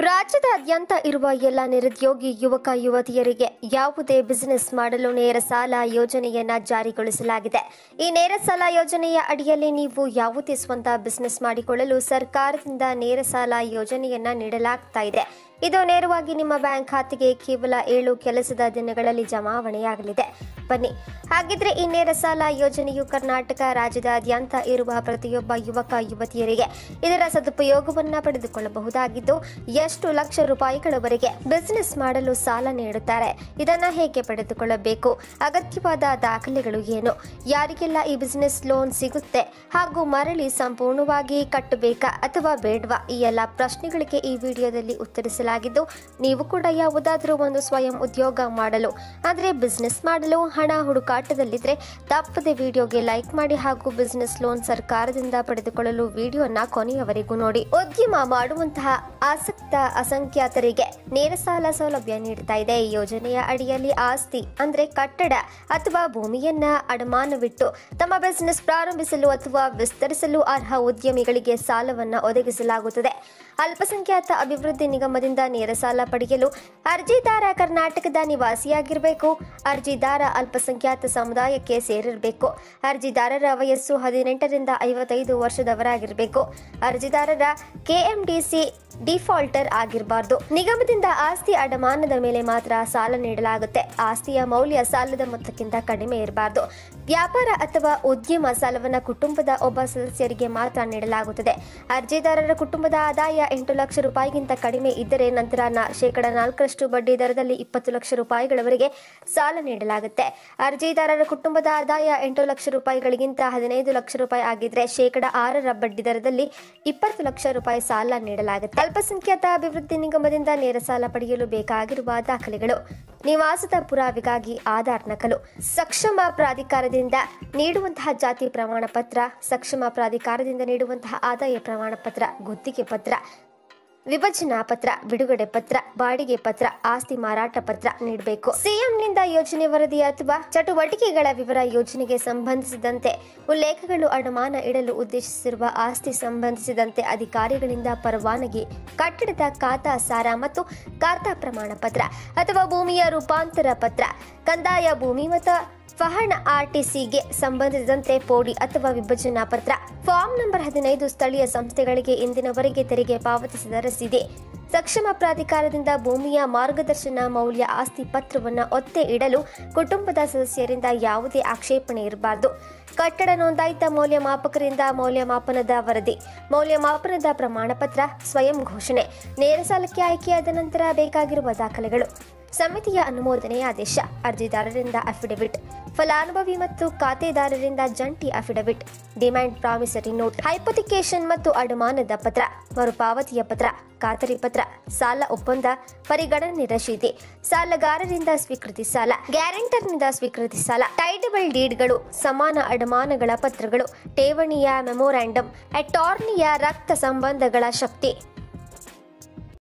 ರಾಜ್ಯದಾದ್ಯಂತ ಇರುವ ಎಲ್ಲ ನಿರುದ್ಯೋಗಿ ಯುವಕ ಯುವತಿಯರಿಗೆ ಯಾವುದೇ ಬಿಸಿನೆಸ್ ಮಾಡಲು ನೇರ ಸಾಲ ಯೋಜನೆಯನ್ನ ಜಾರಿಗೊಳಿಸಲಾಗಿದೆ ಈ ನೇರ ಸಾಲ ಯೋಜನೆಯ ಅಡಿಯಲ್ಲಿ ನೀವು ಯಾವುದೇ ಸ್ವಂತ ಬಿಸಿನೆಸ್ ಮಾಡಿಕೊಳ್ಳಲು ಸರ್ಕಾರದಿಂದ ನೇರ ಸಾಲ ಯೋಜನೆಯನ್ನ ನೀಡಲಾಗ್ತಾ ಇದೆ ಇದು ನೇರವಾಗಿ ನಿಮ್ಮ ಬ್ಯಾಂಕ್ ಖಾತೆಗೆ ಕೇವಲ ಏಳು ಕೆಲಸದ ದಿನಗಳಲ್ಲಿ ಜಮಾವಣೆಯಾಗಲಿದೆ ಬನ್ನಿ ಹಾಗಿದ್ರೆ ಈ ನೇರ ಸಾಲ ಯೋಜನೆಯು ಕರ್ನಾಟಕ ರಾಜ್ಯದಾದ್ಯಂತ ಇರುವ ಪ್ರತಿಯೊಬ್ಬ ಯುವಕ ಯುವತಿಯರಿಗೆ ಇದರ ಸದುಪಯೋಗವನ್ನ ಪಡೆದುಕೊಳ್ಳಬಹುದಾಗಿದ್ದು ಎಷ್ಟು ಲಕ್ಷ ರೂಪಾಯಿಗಳವರೆಗೆ ಬಿಸಿನೆಸ್ ಮಾಡಲು ಸಾಲ ನೀಡುತ್ತಾರೆ ಇದನ್ನ ಹೇಗೆ ಪಡೆದುಕೊಳ್ಳಬೇಕು ಅಗತ್ಯವಾದ ದಾಖಲೆಗಳು ಏನು ಯಾರಿಗೆಲ್ಲ ಈ ಬಿಸಿನೆಸ್ ಲೋನ್ ಸಿಗುತ್ತೆ ಹಾಗೂ ಮರಳಿ ಸಂಪೂರ್ಣವಾಗಿ ಕಟ್ಟಬೇಕಾ ಅಥವಾ ಬೇಡವಾ ಈ ಎಲ್ಲ ಪ್ರಶ್ನೆಗಳಿಗೆ ಈ ವಿಡಿಯೋದಲ್ಲಿ ಉತ್ತರಿಸಲಾಗಿದ್ದು ನೀವು ಕೂಡ ಯಾವುದಾದ್ರೂ ಒಂದು ಸ್ವಯಂ ಉದ್ಯೋಗ ಮಾಡಲು ಅಂದರೆ ಬಿಸಿನೆಸ್ ಮಾಡಲು ಹಣ ಹುಡುಕಾಟದಲ್ಲಿದ್ರೆ ತಪ್ಪದೆ ವಿಡಿಯೋಗೆ ಲೈಕ್ ಮಾಡಿ ಹಾಗೂ ಬಿಸಿನೆಸ್ ಲೋನ್ ಸರ್ಕಾರದಿಂದ ಪಡೆದುಕೊಳ್ಳಲು ವಿಡಿಯೋನ ಕೊನೆಯವರೆಗೂ ನೋಡಿ ಉದ್ಯಮ ಮಾಡುವಂತಹ ಆಸಕ್ತ ಅಸಂಖ್ಯಾತರಿಗೆ ನೇರ ಸಾಲ ಸೌಲಭ್ಯ ನೀಡ್ತಾ ಇದೆ ಈ ಯೋಜನೆಯ ಅಡಿಯಲ್ಲಿ ಆಸ್ತಿ ಅಂದ್ರೆ ಕಟ್ಟಡ ಅಥವಾ ಭೂಮಿಯನ್ನ ಅಡಮಾನವಿಟ್ಟು ತಮ್ಮ ಬಿಸಿನೆಸ್ ಪ್ರಾರಂಭಿಸಲು ಅಥವಾ ವಿಸ್ತರಿಸಲು ಅರ್ಹ ಉದ್ಯಮಿಗಳಿಗೆ ಸಾಲವನ್ನ ಒದಗಿಸಲಾಗುತ್ತದೆ ಅಲ್ಪಸಂಖ್ಯಾತ ಅಭಿವೃದ್ಧಿ ನಿಗಮದಿಂದ ನೇರ ಸಾಲ ಪಡೆಯಲು ಅರ್ಜಿದಾರ ಕರ್ನಾಟಕದ ನಿವಾಸಿಯಾಗಿರಬೇಕು ಅರ್ಜಿದಾರ ಅಲ್ಪಸಂಖ್ಯಾತ ಸಮುದಾಯಕ್ಕೆ ಸೇರಿರಬೇಕು ಅರ್ಜಿದಾರರ ವಯಸ್ಸು ಹದಿನೆಂಟರಿಂದ ಐವತ್ತೈದು ವರ್ಷದವರಾಗಿರಬೇಕು ಅರ್ಜಿದಾರರ ಕೆಎಂಡಿಸಿ ಡಿಫಾಲ್ಟರ್ ಆಗಿರಬಾರ್ದು ನಿಗಮದಿಂದ ಆಸ್ತಿ ಅಡಮಾನದ ಮೇಲೆ ಮಾತ್ರ ಸಾಲ ನೀಡಲಾಗುತ್ತೆ ಆಸ್ತಿಯ ಮೌಲ್ಯ ಸಾಲದ ಮೊತ್ತಕ್ಕಿಂತ ಕಡಿಮೆ ಇರಬಾರ್ದು ವ್ಯಾಪಾರ ಅಥವಾ ಉದ್ಯಮ ಸಾಲವನ್ನ ಕುಟುಂಬದ ಒಬ್ಬ ಸದಸ್ಯರಿಗೆ ಮಾತ್ರ ನೀಡಲಾಗುತ್ತದೆ ಅರ್ಜಿದಾರರ ಕುಟುಂಬದ ಆದಾಯ ಎಂಟು ಲಕ್ಷ ರೂಪಾಯಿಗಿಂತ ಕಡಿಮೆ ಇದ್ದರೆ ನಂತರ ನ- ಶೇಕಡ ನಾಲ್ಕರಷ್ಟು ಬಡ್ಡಿ ದರದಲ್ಲಿ ಇಪ್ಪತ್ತು ಲಕ್ಷ ರೂಪಾಯಿಗಳವರೆಗೆ ಸಾಲ ನೀಡಲಾಗುತ್ತೆ ಅರ್ಜಿದಾರರ ಕುಟುಂಬದ ಆದಾಯ ಎಂಟು ಲಕ್ಷ ರೂಪಾಯಿಗಳಿಗಿಂತ ಹದಿನೈದು ಲಕ್ಷ ರೂಪಾಯಿ ಆಗಿದ್ರೆ ಶೇಕಡ ಆರರ ಬಡ್ಡಿ ದರದಲ್ಲಿ ಇಪ್ಪತ್ತು ಲಕ್ಷ ರೂಪಾಯಿ ಸಾಲ ನೀಡಲಾಗುತ್ತೆ ಅಲ್ಪಸಂಖ್ಯಾತ ಅಭಿವೃದ್ಧಿ ನಿಗಮದಿಂದ ನೇರ ಸಾಲ ಪಡೆಯಲು ಬೇಕಾಗಿರುವ ದಾಖಲೆಗಳು ನಿವಾಸದ ಪುರಾವೆಗಾಗಿ ಆಧಾರ್ ನಕಲು ಸಕ್ಷಮ ಪ್ರಾಧಿಕಾರದಿಂದ ನೀಡುವಂತಹ ಜಾತಿ ಪ್ರಮಾಣ ಪತ್ರ ಸಕ್ಷಮ ಪ್ರಾಧಿಕಾರದಿಂದ ನೀಡುವಂತಹ ಆದಾಯ ಪ್ರಮಾಣ ಪತ್ರ ಗುತ್ತಿಗೆ ಪತ್ರ ವಿಭಜನಾ ಪತ್ರ ಬಿಡುಗಡೆ ಪತ್ರ ಬಾಡಿಗೆ ಪತ್ರ ಆಸ್ತಿ ಮಾರಾಟ ಪತ್ರ ನೀಡಬೇಕು ಸಿಎಂನಿಂದ ಯೋಜನೆ ವರದಿ ಅಥವಾ ಚಟುವಟಿಕೆಗಳ ವಿವರ ಯೋಜನೆಗೆ ಸಂಬಂಧಿಸಿದಂತೆ ಉಲ್ಲೇಖಗಳು ಅಡಮಾನ ಇಡಲು ಉದ್ದೇಶಿಸಿರುವ ಆಸ್ತಿ ಸಂಬಂಧಿಸಿದಂತೆ ಅಧಿಕಾರಿಗಳಿಂದ ಪರವಾನಗಿ ಕಟ್ಟಡದ ಖಾತಾ ಸಾರ ಮತ್ತು ಖಾತಾ ಪ್ರಮಾಣ ಪತ್ರ ಅಥವಾ ಭೂಮಿಯ ರೂಪಾಂತರ ಪತ್ರ ಕಂದಾಯ ಭೂಮಿ ಮತ್ತು ಫಹಣ್ ಆರ್ಟಿಸಿಗೆ ಸಂಬಂಧಿಸಿದಂತೆ ಪೋಡಿ ಅಥವಾ ವಿಭಜನಾ ಪತ್ರ ಫಾರ್ಮ್ ನಂಬರ್ ಹದಿನೈದು ಸ್ಥಳೀಯ ಸಂಸ್ಥೆಗಳಿಗೆ ಇಂದಿನವರೆಗೆ ತೆರಿಗೆ ಪಾವತಿಸಿದ ರಸೀದಿ ಸಕ್ಷಮ ಪ್ರಾಧಿಕಾರದಿಂದ ಭೂಮಿಯ ಮಾರ್ಗದರ್ಶನ ಮೌಲ್ಯ ಆಸ್ತಿ ಪತ್ರವನ್ನು ಒತ್ತೆ ಇಡಲು ಕುಟುಂಬದ ಸದಸ್ಯರಿಂದ ಯಾವುದೇ ಆಕ್ಷೇಪಣೆ ಇರಬಾರದು ಕಟ್ಟಡ ನೋಂದಾಯಿತ ಮೌಲ್ಯಮಾಪಕರಿಂದ ಮೌಲ್ಯಮಾಪನದ ವರದಿ ಮೌಲ್ಯಮಾಪನದ ಪ್ರಮಾಣ ಪತ್ರ ಸ್ವಯಂ ಘೋಷಣೆ ನೇರ ಸಾಲಕ್ಕೆ ಆಯ್ಕೆಯಾದ ನಂತರ ಬೇಕಾಗಿರುವ ದಾಖಲೆಗಳು ಸಮಿತಿಯ ಅನುಮೋದನೆಯ ಆದೇಶ ಅರ್ಜಿದಾರರಿಂದ ಅಫಿಡವಿಟ್ ಫಲಾನುಭವಿ ಮತ್ತು ಖಾತೆದಾರರಿಂದ ಜಂಟಿ affidavit demand promissory note hypothecation ಮತ್ತು ಅಡಮಾನದ ಪತ್ರ ಮರುಪಾವತಿಯ ಪತ್ರ ಖಾತರಿ ಪತ್ರ ಸಾಲ ಒಪ್ಪಂದ ಪರಿಗಣನೆ ರಶೀದಿ ಸಾಲಗಾರರಿಂದ ಸ್ವೀಕೃತಿ ಸಾಲ ಗ್ಯಾರಂಟರ್ನಿಂದ ಸ್ವೀಕೃತಿ ಸಾಲ ಟೈಡಬಲ್ ಡೀಡ್ಗಳು ಸಮಾನ ಅಡಮಾನಗಳ ಪತ್ರಗಳು ಠೇವಣಿಯ ಮೆಮೊರಾಂಡಮ್ ಅಟಾರ್ನಿಯ ರಕ್ತ ಸಂಬಂಧಗಳ ಶಕ್ತಿ